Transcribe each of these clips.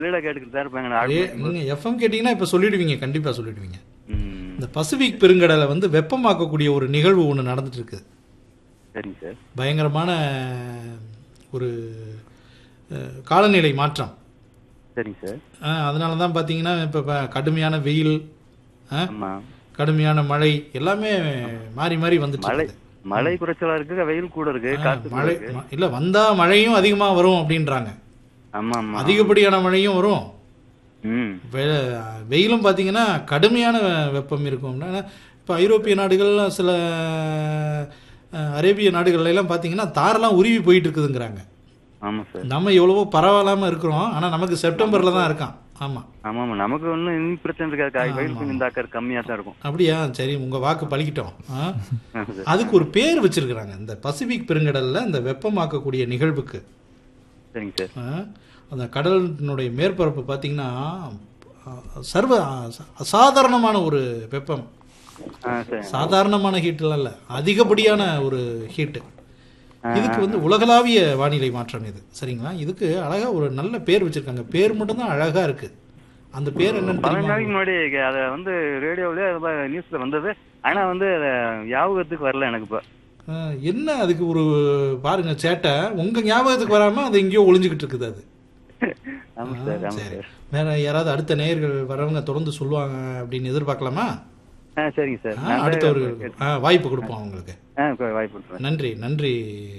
வீட கேட்டுக்கிட்டு தான் இருப்பாங்க நான் ஏ, ஆடு மேய்க்கும் போது. நீங்க எஃப்எம் கேட்டீங்கன்னா இப்ப சொல்லிடுவீங்க கண்டிப்பா சொல்லிடுவீங்க ம், இந்த பசிபிக் பெருங்கடலை வந்து வெப்பமாக்கக்கூடிய ஒரு நிகழ்வு ஒன்று நடந்துட்டு இருக்கு சரிங்க சார் பயங்கரமான ஒரு அஹ், காலநிலை மாற்றம் சரிங்க சார் அஹ், அதனால தான் பார்த்தீங்கன்னா இப்போ கடுமையான வெயில் அஹ், ஆமா கடுமையான மழை எல்லாமே மாறி மாறி வந்துட்டு மழை இருக்குது மழை குறைச்சலா இருக்கு வெயில் கூட இருக்கு காத்து கூட மழை இருக்கு ம- இல்ல வந்தா மழையும் அதிகமா வரும் அப்படின்றாங்க ஆமா ஆமா அதிகப்படியான மழையும் வரும் ம் வெ- வெயிலும் பார்த்தீங்கன்னா கடுமையான வெப்பம் இருக்கும் இப்போ ஐரோப்பிய நாடுகள் சில அஹ், அரேபிய நாடுகள்ல எல்லாம் பார்த்தீங்கன்னா தாரெல்லாம் உருவி போயிட்டு இருக்குதுங்கிறாங்க ஆமா சார் நம்ம எவ்வளவோ பரவாயில்லாம இருக்கிறோம் ஆனா நமக்கு செப்டம்பர்ல தான் இருக்கான் ஆமா ஆமா ஆமா நமக்கு ஒன்றும் இன்னும் பிரச்சனை இருக்காது காய் வெயில் கொஞ்சம் தாக்கர் கம்மியா தான் இருக்கும் அப்படியா சரி உங்க வாக்கு பழிக்கிட்டோம் ஆ? ஆமா சார். அதுக்கு ஒரு பேர் வச்சிருக்கிறாங்க இந்த பசிபிக் பெருங்கடல்ல இந்த வெப்பமாக்கக்கூடிய நிகழ்வுக்கு சரிங்க சார் ஆ? அந்த கடலினுடைய மேற்பரப்பு பார்த்தீங்கன்னா ஆ, சர்வ அ- அசாதாரணமான ஒரு வெப்பம் ஆ சரி சாதாரணமான ஹீட்லாம் இல்லை அதிகப்படியான ஒரு ஹீட்டு இதுக்கு வந்து உலகளாவிய வானிலை மாற்றம் இது சரிங்களா இதுக்கு அழகா ஒரு நல்ல பேர் வச்சிருக்காங்க பேர் மட்டும்தான் அழகா இருக்கு அந்த பேர் என்னன்னு பதினஞ்சு தெரியுமா நாளைக்கு முன்னாடி அதை வந்து ரேடியோவிலே நியூஸ்ல வந்தது ஆனா வந்து அத ஞாபகத்துக்கு வரல எனக்கு இப்ப ஆ, என்ன அதுக்கு ஒரு பாருங்க சேட்டை உங்க ஞாபகத்துக்கு வராம அது எங்கேயோ ஒளிஞ்சுக்கிட்டு இருக்குது அது ஆமா சார் ஆமா சரி சார் வேற யாராவது அடுத்த நேயர்கள் வரவங்க தொடர்ந்து சொல்லுவாங்க அப்படின்னு எதிர்பார்க்கலாமா ஆ சரிங்க சார் ஆ, நான் அடுத்தவர்கள் ஆ, வாய்ப்பு கொடுப்போம் அவங்களுக்கு ஆ வாய்ப்பு கொடுத்துறேன் நன்றி நன்றி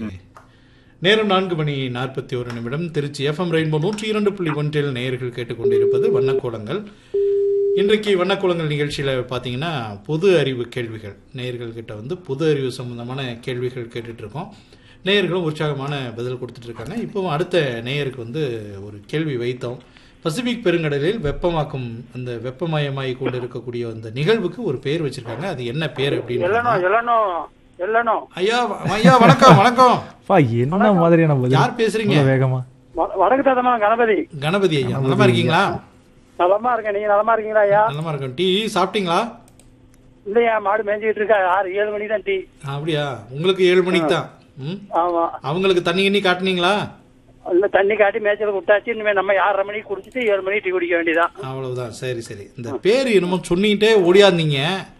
நேரம் நான்கு மணி நாற்பத்தி ஒரு நிமிடம் திருச்சி எஃப்எம் ரெயின்போ நூற்றி இரண்டு புள்ளி ஒன்றில் நேயர்கள் கேட்டுக்கொண்டிருப்பது வண்ணக்கோலங்கள் இன்றைக்கு வண்ணக்கோலங்கள் நிகழ்ச்சியில் பார்த்தீங்கன்னா பொது அறிவு கேள்விகள் நேயர்கள் கிட்ட வந்து பொது அறிவு சம்பந்தமான கேள்விகள் கேட்டுட்டு இருக்கோம் நேயர்களும் உற்சாகமான பதில் கொடுத்துட்டு இருக்காங்க இப்போவும் அடுத்த நேயருக்கு வந்து ஒரு கேள்வி வைத்தோம் பசிபிக் பெருங்கடலில் வெப்பமாக்கும் அந்த வெப்பமயமாகி கொண்டு இருக்கக்கூடிய அந்த நிகழ்வுக்கு ஒரு பேர் வச்சிருக்காங்க அது என்ன பேர் அப்படின்னு எல்லனோ எல்லனோ எல்லனோ ஐயா ஐயா வணக்கம் வணக்கம் பா என்ன மாதிரியான பதில் யார் பேசுறீங்க இவ்வளவு வேகமா வ- வடக்கு ததமா கணபதி கணபதி ஐயா நலமா இருக்கீங்களா நலமா இருக்கேன் நீங்க நலமா இருக்கீங்களா ஐயா நலமா இருக்கோம் டீ சாப்பிட்டீங்களா இல்லையா மாடு மேய்ஞ்சிட்டு இருக்கா ஆறு ஏழு மணி தான் டீ அப்படியா உங்களுக்கு ஏழு மணிக்கு தான் ம் ஆமா அவங்களுக்கு தண்ணி கிண்ணி காட்டுனீங்களா இல்ல தண்ணி காட்டி மேய்ச்சல விட்டாச்சு இனிமே நம்ம ஆறரை மணிக்கு குடிச்சிட்டு ஏழு மணிக்கு டீ குடிக்க வேண்டியதான் அவ்வளவுதான் சரி சரி இந்த பேர் என்னமோ சொன்னிட்டே ஓடியாந்தீங்க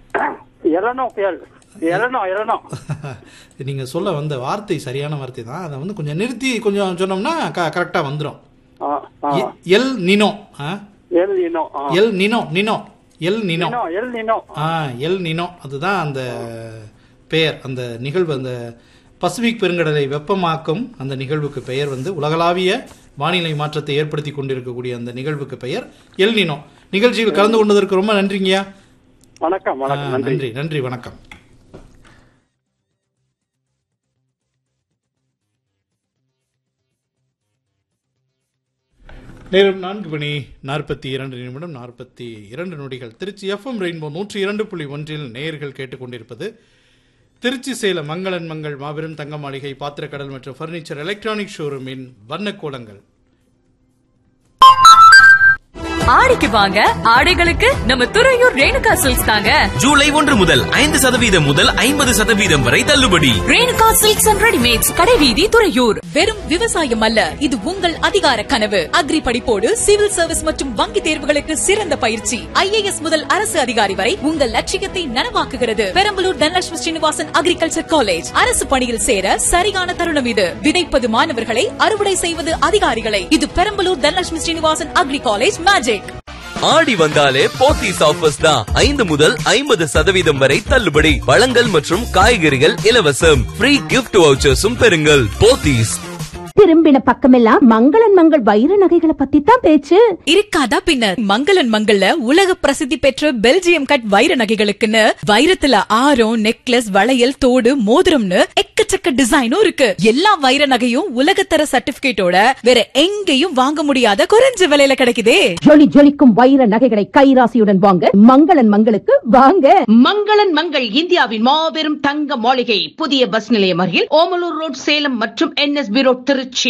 எல்லனோ புயல் எல்லனோ எல்லனோ நீங்க சொல்ல வந்த வார்த்தை சரியான வார்த்தை தான் அதை வந்து கொஞ்சம் நிறுத்தி கொஞ்சம் சொன்னோம்னா கரெக்டா வந்துடும் ஆ, ஆ. எல் நினோ ஆ? எல் நினோ ஆ. El Nino Nino El Nino Nino El Nino ஆ எல் நினோ அதுதான் அந்த பெயர் அந்த நிகழ்வு அந்த பசிபிக் பெருங்கடலை வெப்பமாக்கும் அந்த நிகழ்வுக்கு பெயர் வந்து உலகளாவிய வானிலை மாற்றத்தை ஏற்படுத்தி கொண்டிருக்கக்கூடிய அந்த நிகழ்வுக்கு பெயர் எல் நினோ நிகழ்ச்சியில் கலந்து கொண்டதற்கு ரொம்ப நன்றிங்கய்யா வணக்கம் ஆ, வணக்கம் நன்றி நன்றி நன்றி வணக்கம் நேரம் நான்கு மணி நாற்பத்தி இரண்டு நிமிடம் நாற்பத்தி இரண்டு நொடிகள் திருச்சி எஃப்எம் ரெயின்போ நூற்றி இரண்டு புள்ளி ஒன்றில் நேயர்கள் கேட்டுக்கொண்டிருப்பது திருச்சி சேலம் மங்களன் மங்கள் மாபெரும் தங்க மாளிகை பாத்திரக்கடல் மற்றும் ஃபர்னிச்சர் எலக்ட்ரானிக் ஷோரூமின் வண்ணக்கோலங்கள் ஆடிக்கு வாங்க ஆடைகளுக்கு நம்ம துறையூர் ரேணுகா சில்க்ஸ் தாங்க ஜூலை ஒன்று முதல் ஐந்து சதவீதம் முதல் ஐம்பது சதவீதம் வரை தள்ளுபடி ரேணுகா சில்க்ஸ் அண்ட் ரெடிமேட்ஸ் கடைவீதி துறையூர் வெறும் விவசாயம் அல்ல இது உங்கள் அதிகார கனவு அக்ரி படிப்போடு சிவில் சர்வீஸ் மற்றும் வங்கி தேர்வுகளுக்கு சிறந்த பயிற்சி ஐஏஎஸ் முதல் அரசு அதிகாரி வரை உங்கள் லட்சியத்தை நனவாக்குகிறது பெரம்பலூர் தனலட்சுமி ஸ்ரீனிவாசன் அக்ரிகல்ச்சர் காலேஜ் அரசு பணியில் சேர சரியான தருணம் இது விதைப்பது மாணவர்களை அறுவடை செய்வது அதிகாரிகளை இது Perambalur Dhanalakshmi Srinivasan agri college magic Aadi வந்தாலே போத்தீஸ் ஆஃபர்ஸ் தான் ஐந்து முதல் ஐம்பது சதவீதம் வரை தள்ளுபடி பழங்கள் மற்றும் காய்கறிகள் இலவசம் ஃப்ரீ கிஃப்ட் வவுச்சர்ஸும் பெறுங்கள் போத்தீஸ் திரும்பின பக்கமெல்லாம் மங்களன் மங்கள் வைர நகைகளை பத்தி தான் பேச்சு இருக்காதா பின்னர் மங்களன் மங்கள்ல உலக பிரசித்தி பெற்ற பெல்ஜியம் கட் வைர நகைகளுக்குன்னு வைரத்துல ஆரம் நெக்லஸ் வளையல் தோடு மோதிரம்னு எக்கச்சக்க டிசைனும் இருக்கு எல்லா வைர நகையும் உலகத்தர சர்டிபிகேட்டோட வேற எங்கேயும் வாங்க முடியாத குறைஞ்ச விலையில கிடைக்குதே ஜொலி ஜொலிக்கும் வைர நகைகளை கைராசியுடன் வாங்க மங்களன் மங்களுக்கு வாங்க மங்களன் மங்கள் இந்தியாவின் மாபெரும் தங்க மாளிகை புதிய பஸ் நிலையம் அருகில் ஓமலூர் ரோட் சேலம் மற்றும் என்எஸ்பி ரோட் திருச்சி